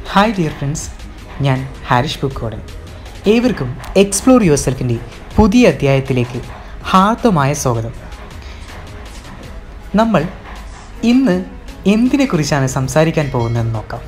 hi dear friends ഞാൻ ഹാരിഷ് ബുക്കോടൻ ഏവർക്കും explore your സെൽഫിൻ്റെ പുതിയ അധ്യായത്തിലേക്ക് ഹാർദമായ സ്വാഗതം നമ്മൾ ഇന്ന് എന്തിനെക്കുറിച്ചാണ് സംസാരിക്കാൻ പോകുന്നതെന്ന് നോക്കാം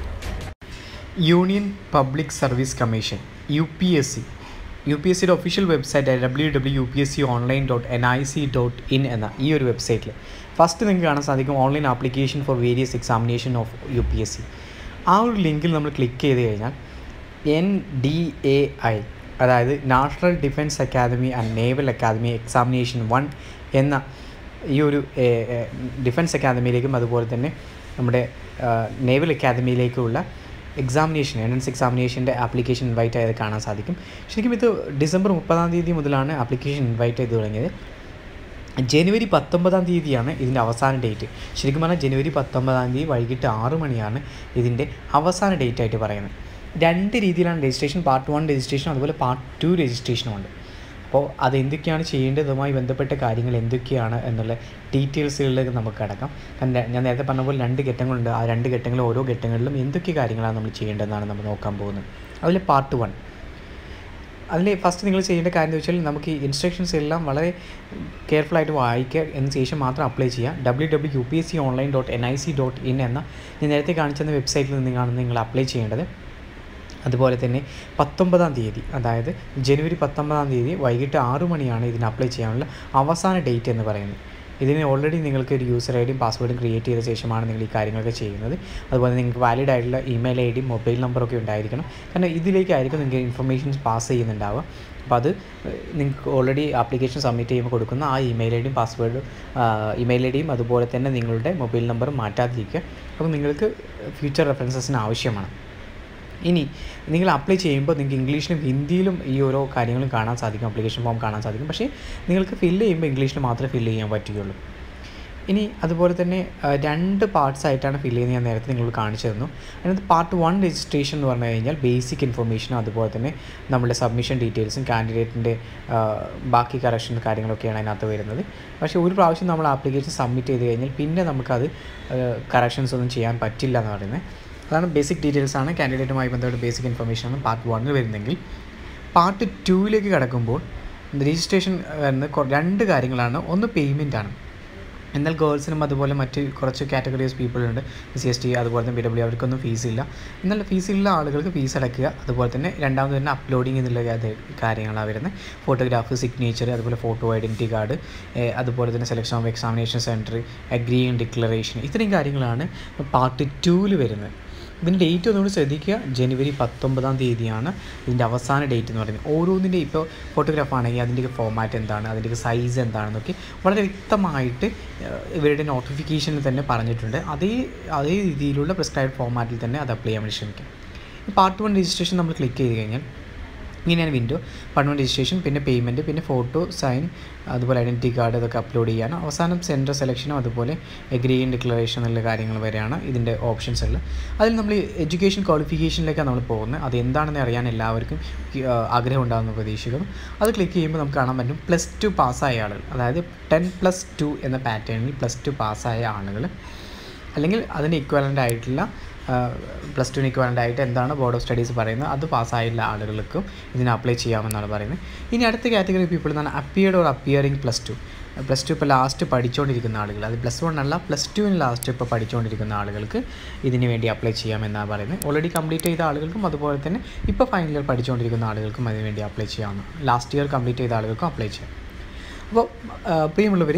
union public service commission U P S C U P S സിയുടെ official website W W U P S C online dot N I C dot in എന്ന ഈ ഒരു വെബ്സൈറ്റിൽ ഫസ്റ്റ് നിങ്ങൾക്ക് കാണാൻ സാധിക്കും online application for various examination of U P S C ആ ഒരു ലിങ്കിൽ നമ്മൾ ക്ലിക്ക് ചെയ്ത് കഴിഞ്ഞാൽ എൻ ഡി എ ഐ അതായത് national defence academy and naval academy examination one എന്ന ഈ ഒരു ഡിഫൻസ് അക്കാദമിയിലേക്കും അതുപോലെ തന്നെ നമ്മുടെ നേവൽ അക്കാദമിയിലേക്കുള്ള എക്സാമിനേഷൻ എൻട്രൻസ് എക്സാമിനേഷൻ്റെ ആപ്ലിക്കേഷൻ ഇൻവൈറ്റ് ആയത് കാണാൻ സാധിക്കും ശരിക്കും ഇത് ഡിസംബർ മുപ്പതാം തീയതി മുതലാണ് ആപ്ലിക്കേഷൻ ഇൻവൈറ്റ് ചെയ്ത് തുടങ്ങിയത് ജനുവരി പത്തൊമ്പതാം തീയതിയാണ് ഇതിൻ്റെ അവസാന ഡേറ്റ് ശരിക്കും പറഞ്ഞാൽ ജനുവരി പത്തൊമ്പതാം തീയതി വൈകിട്ട് ആറ് മണിയാണ് ഇതിൻ്റെ അവസാന ഡേറ്റ് ആയിട്ട് പറയുന്നത് രണ്ട് രീതിയിലാണ് രജിസ്ട്രേഷൻ പാർട്ട് വൺ രജിസ്ട്രേഷൻ അതുപോലെ പാർട്ട് ടു രജിസ്ട്രേഷനും ഉണ്ട് അപ്പോൾ അത് എന്തൊക്കെയാണ് ചെയ്യേണ്ടതുമായി ബന്ധപ്പെട്ട കാര്യങ്ങൾ എന്തൊക്കെയാണ് എന്നുള്ള ഡീറ്റെയിൽസുകളിലേക്ക് നമുക്ക് കടക്കാം കാരണം ഞാൻ നേരത്തെ പറഞ്ഞ പോലെ രണ്ട് ഘട്ടങ്ങളുണ്ട് ആ രണ്ട് ഘട്ടങ്ങളും ഓരോ ഘട്ടങ്ങളിലും എന്തൊക്കെ കാര്യങ്ങളാണ് നമ്മൾ ചെയ്യേണ്ടതെന്നാണ് നമ്മൾ നോക്കാൻ പോകുന്നത് അതിൽ പാർട്ട് വൺ അതിൽ ഫസ്റ്റ് നിങ്ങൾ ചെയ്യേണ്ട കാര്യം എന്ന് വെച്ചാൽ നമുക്ക് ഈ ഇൻസ്ട്രക്ഷൻസ് എല്ലാം വളരെ കെയർഫുള്ളായിട്ട് വായിക്കുക എന്ന ശേഷം മാത്രം അപ്ലൈ ചെയ്യുക W W U P S C online dot N I C dot in എന്ന ഞാൻ നേരത്തെ കാണിച്ചെന്ന വെബ്സൈറ്റിൽ നിന്നാണ് നിങ്ങൾ അപ്ലൈ ചെയ്യേണ്ടത് അതുപോലെ തന്നെ പത്തൊമ്പതാം തീയതി അതായത് ജനുവരി പത്തൊമ്പതാം തീയതി വൈകിട്ട് ആറു മണിയാണ് ഇതിന് അപ്ലൈ ചെയ്യാനുള്ള അവസാന ഡേറ്റ് എന്ന് പറയുന്നത് ഇതിന് ഓൾറെഡി നിങ്ങൾക്ക് ഒരു യൂസർ ഐ ഡിയും പാസ്വേഡും ക്രിയേറ്റ് ചെയ്ത ശേഷമാണ് നിങ്ങൾ ഈ കാര്യങ്ങളൊക്കെ ചെയ്യുന്നത് അതുപോലെ നിങ്ങൾക്ക് വാലിഡ് ആയിട്ടുള്ള ഇമെയിൽ ഐ ഡിയും മൊബൈൽ നമ്പറൊക്കെ ഉണ്ടായിരിക്കണം കാരണം ഇതിലേക്കായിരിക്കും നിങ്ങൾക്ക് ഇൻഫർമേഷൻസ് പാസ് ചെയ്യുന്നുണ്ടാവുക അപ്പോൾ അത് നിങ്ങൾക്ക് ഓൾറെഡി ആപ്ലിക്കേഷൻ സബ്മിറ്റ് ചെയ്യുമ്പോൾ കൊടുക്കുന്ന ആ ഇമെയിൽ ഐ ഡിയും പാസ്വേഡും ഇമെയിൽ ഐ ഡിയും അതുപോലെ തന്നെ നിങ്ങളുടെ മൊബൈൽ നമ്പറും മാറ്റാതിരിക്കുക അപ്പോൾ നിങ്ങൾക്ക് ഫ്യൂച്ചർ റെഫറൻസസിന് ആവശ്യമാണ് ഇനി നിങ്ങൾ അപ്ലൈ ചെയ്യുമ്പോൾ നിങ്ങൾക്ക് ഇംഗ്ലീഷിലും ഹിന്ദിയിലും ഈ ഓരോ കാര്യങ്ങളും കാണാൻ സാധിക്കും ആപ്ലിക്കേഷൻ ഫോം കാണാൻ സാധിക്കും പക്ഷേ നിങ്ങൾക്ക് ഫില്ല് ചെയ്യുമ്പോൾ ഇംഗ്ലീഷിൽ മാത്രമേ ഫില്ല് ചെയ്യാൻ പറ്റുകയുള്ളൂ ഇനി അതുപോലെ തന്നെ രണ്ട് പാർട്സ് ആയിട്ടാണ് ഫില്ല് ചെയ്യുന്നത് ഞാൻ നേരത്തെ നിങ്ങൾ കാണിച്ചു തന്നു അതിനകത്ത് പാർട്ട് വൺ രജിസ്ട്രേഷൻ എന്ന് പറഞ്ഞു കഴിഞ്ഞാൽ ബേസിക് ഇൻഫർമേഷനും അതുപോലെ തന്നെ നമ്മുടെ സബ്മിഷൻ ഡീറ്റെയിൽസും കാൻഡിഡേറ്റിൻ്റെ ബാക്കി കറക്ഷൻ കാര്യങ്ങളൊക്കെയാണ് അതിനകത്ത് വരുന്നത് പക്ഷേ ഒരു പ്രാവശ്യം നമ്മൾ ആപ്ലിക്കേഷൻ സബ്മിറ്റ് ചെയ്ത് കഴിഞ്ഞാൽ പിന്നെ നമുക്കത് കറക്ഷൻസ് ഒന്നും ചെയ്യാൻ പറ്റില്ല എന്ന് പറയുന്നത് അതാണ് ബേസിക് ഡീറ്റെയിൽസ് ആണ് കാൻഡിഡേറ്റുമായി ബന്ധപ്പെട്ട ബേസിക് ഇൻഫർമേഷൻ ആണ് പാർട്ട് വണ്ണിൽ വരുന്നെങ്കിൽ പാർട്ട് ടുവിലേക്ക് കടക്കുമ്പോൾ രജിസ്ട്രേഷൻ വരുന്ന രണ്ട് കാര്യങ്ങളാണ് ഒന്ന് പേയ്മെൻ്റ് ആണ് എന്നാൽ ഗേൾസിനും അതുപോലെ മറ്റ് കുറച്ച് കാറ്റഗറീസ് പീപ്പിൾ ഉണ്ട് സി എസ് ടി അതുപോലെ തന്നെ ബി ഡബ്ല്യു അവർക്കൊന്നും ഫീസ് ഇല്ല എന്നാൽ ഫീസ് ഉള്ള ആളുകൾക്ക് ഫീസ് അടയ്ക്കുക അതുപോലെ തന്നെ രണ്ടാമത് തന്നെ അപ്ലോഡിങ് എന്നുള്ള കാര്യങ്ങളാണ് വരുന്നത് ഫോട്ടോഗ്രാഫ് സിഗ്നേച്ചർ അതുപോലെ ഫോട്ടോ ഐഡൻറ്റിറ്റി കാർഡ് അതുപോലെ തന്നെ selection of examination centre agreeing declaration ഇത്രയും കാര്യങ്ങളാണ് പാർട്ട് ടൂവിൽ വരുന്നത് ഇതിൻ്റെ ഡേറ്റ് ഒന്നുകൂടി ശ്രദ്ധിക്കുക ജനുവരി പത്തൊമ്പതാം തീയതിയാണ് ഇതിൻ്റെ അവസാന ഡേറ്റ് എന്ന് പറയുന്നത് ഓരോന്നിൻ്റെ ഇപ്പോൾ ഫോട്ടോഗ്രാഫ് ആണെങ്കിൽ അതിൻ്റെ ഫോമാറ്റ് എന്താണ് അതിൻ്റെ സൈസ് എന്താണെന്നൊക്കെ വളരെ വ്യക്തമായിട്ട് ഇവരുടെ നോട്ടിഫിക്കേഷനിൽ തന്നെ പറഞ്ഞിട്ടുണ്ട് അതേ അതേ രീതിയിലുള്ള പ്രിസ്ക്രൈബ് ഫോമാറ്റിൽ തന്നെ അത് അപ്ലൈ ചെയ്യാൻ വേണ്ടി ശ്രമിക്കാം പാർട്ട് വൺ രജിസ്ട്രേഷൻ നമ്മൾ ക്ലിക്ക് ചെയ്ത് കഴിഞ്ഞാൽ ഇങ്ങനെയാണ് വിൻഡോ പാർട്ട് വൺ രജിസ്ട്രേഷൻ പിന്നെ പേയ്മെൻറ്റ് പിന്നെ ഫോട്ടോ സൈൻ അതുപോലെ ഐഡൻറ്റിറ്റി കാർഡ് ഇതൊക്കെ അപ്ലോഡ് ചെയ്യാൻ അവസാനം സെൻറ്റർ സെലക്ഷനും അതുപോലെ എഗ്രീൻ ഡിക്ലറേഷൻ എന്നുള്ള കാര്യങ്ങൾ വരെയാണ് ഇതിൻ്റെ ഓപ്ഷൻസ് ഉള്ളത് അതിൽ നമ്മൾ എഡ്യൂക്കേഷൻ ക്വാളിഫിക്കേഷനിലേക്കാണ് നമ്മൾ പോകുന്നത് അത് എന്താണെന്ന് അറിയാൻ എല്ലാവർക്കും ആഗ്രഹം ഉണ്ടാകുന്ന പ്രതീക്ഷിക്കുന്നു അത് ക്ലിക്ക് ചെയ്യുമ്പോൾ നമുക്ക് കാണാൻ പറ്റും പ്ലസ് ടു പാസ്സായ ആളുകൾ അതായത് ടെൻ പ്ലസ് ടു എന്ന പാറ്റേണിൽ പ്ലസ് ടു പാസ്സായ ആളുകൾ അല്ലെങ്കിൽ അതിന് ഇക്വലൻ്റ് ആയിട്ടുള്ള പ്ലസ് ടുവിന് ഇക്വലൻ്റ് ആയിട്ട് എന്താണ് ബോർഡ് ഓഫ് സ്റ്റഡീസ് പറയുന്നത് അത് പാസ്സായിട്ടുള്ള ആളുകൾക്കും ഇതിന് അപ്ലൈ ചെയ്യാമെന്നാണ് പറയുന്നത് ഇനി അടുത്ത കാറ്റഗറി പീപ്പിൾ എന്നാണ് appeared or appearing plus two plus two ഇപ്പോൾ ലാസ്റ്റ് പഠിച്ചുകൊണ്ടിരിക്കുന്ന ആളുകൾ അത് പ്ലസ് വൺ അല്ല പ്ലസ് ടുവിന് ലാസ്റ്റ് ഇപ്പോൾ പഠിച്ചുകൊണ്ടിരിക്കുന്ന ആളുകൾക്ക് ഇതിന് വേണ്ടി അപ്ലൈ ചെയ്യാമെന്നാണ് പറയുന്നത് ഓൾറെഡി കംപ്ലീറ്റ് ചെയ്ത ആളുകൾക്കും അതുപോലെ തന്നെ ഇപ്പോൾ ഫൈനൽ ഇയർ പഠിച്ചുകൊണ്ടിരിക്കുന്ന ആളുകൾക്കും അതിന് വേണ്ടി അപ്ലൈ ചെയ്യാവുന്ന ലാസ്റ്റ് ഇയർ കംപ്ലീറ്റ് ചെയ്ത ആളുകൾക്കും അപ്ലൈ ചെയ്യാം അപ്പോൾ പ്രിയമുള്ളവർ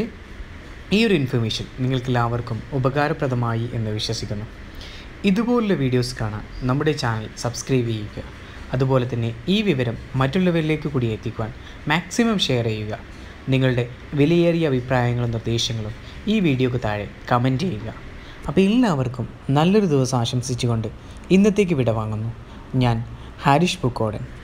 ഈ ഒരു ഇൻഫർമേഷൻ നിങ്ങൾക്ക് എല്ലാവർക്കും ഉപകാരപ്രദമായി എന്ന് വിശ്വസിക്കുന്നു ഇതുപോലുള്ള വീഡിയോസ് കാണാൻ നമ്മുടെ ചാനൽ സബ്സ്ക്രൈബ് ചെയ്യുക അതുപോലെ തന്നെ ഈ വിവരം മറ്റുള്ളവരിലേക്ക് കൂടി എത്തിക്കുവാൻ മാക്സിമം ഷെയർ ചെയ്യുക നിങ്ങളുടെ വിലയേറിയ അഭിപ്രായങ്ങളും നിർദ്ദേശങ്ങളും ഈ വീഡിയോക്ക് താഴെ കമൻറ്റ് ചെയ്യുക അപ്പോൾ എല്ലാവർക്കും നല്ലൊരു ദിവസം ആശംസിച്ചുകൊണ്ട് ഇന്നത്തേക്ക് വിട വാങ്ങുന്നു ഞാൻ ഹാരിഷ് പുക്കോടൻ